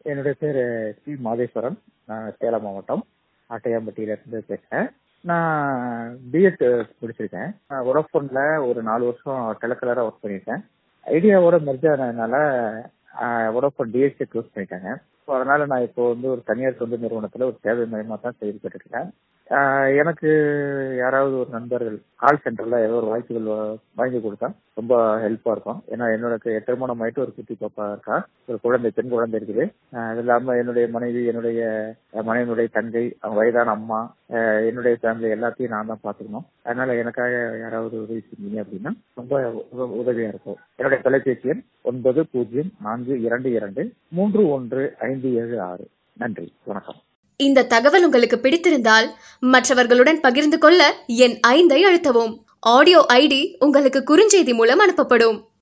என்னுடைய பேர் சி மாதேஸ்வரன் நான் சேலம் மாவட்டம் ஆட்டையாம்பட்டியிலேருந்து பேசுகிறேன் நான் பிஎட் முடிச்சிருக்கேன் நான் ஒடோஃபோனில் ஒரு நாலு வருஷம் டெலக்கலராக ஒர்க் பண்ணியிருக்கேன் ஐடியாவோட மெர்ஜ் ஆனதுனால ஒடோஃபோன் டிஎஸ்சி க்ளோஸ் பண்ணிட்டாங்க ஸோ அதனால் நான் இப்போ வந்து ஒரு தனியார் தொண்டு நிறுவனத்தில் ஒரு சேவை மையமாக தான் செயல்பட்டு இருக்கேன் எனக்கு யாராவது ஒரு நண்பர்கள் கால் சென்டரில் ஏதோ ஒரு வாய்ப்புகள் வாங்கி கொடுத்தா ரொம்ப ஹெல்ப்பாக இருக்கும் ஏன்னா என்னோட திருமணம் ஆயிட்டு ஒரு குட்டி பாப்பா இருக்கா ஒரு குழந்தை பெண் குழந்தை இருக்குது அது இல்லாமல் என்னுடைய மனைவி என்னுடைய மனைவியுடைய தங்கை அவங்க வயதான அம்மா என்னுடைய ஃபேமிலி எல்லாத்தையும் நான் தான் பார்த்துக்கணும் அதனால எனக்காக யாராவது உதவி செஞ்சீங்க அப்படின்னா ரொம்ப உதவியா இருக்கும் என்னுடைய தொலைபேசி எண் ஒன்பது பூஜ்ஜியம் நான்கு இரண்டு இரண்டு மூன்று ஒன்று ஐந்து ஏழு ஆறு நன்றி வணக்கம் இந்த தகவல் உங்களுக்கு பிடித்திருந்தால் மற்றவர்களுடன் பகிர்ந்து கொள்ள என் ஐந்தை அழுத்தவும் ஆடியோ ஐடி உங்களுக்கு குறுஞ்செய்தி மூலம் அனுப்பப்படும்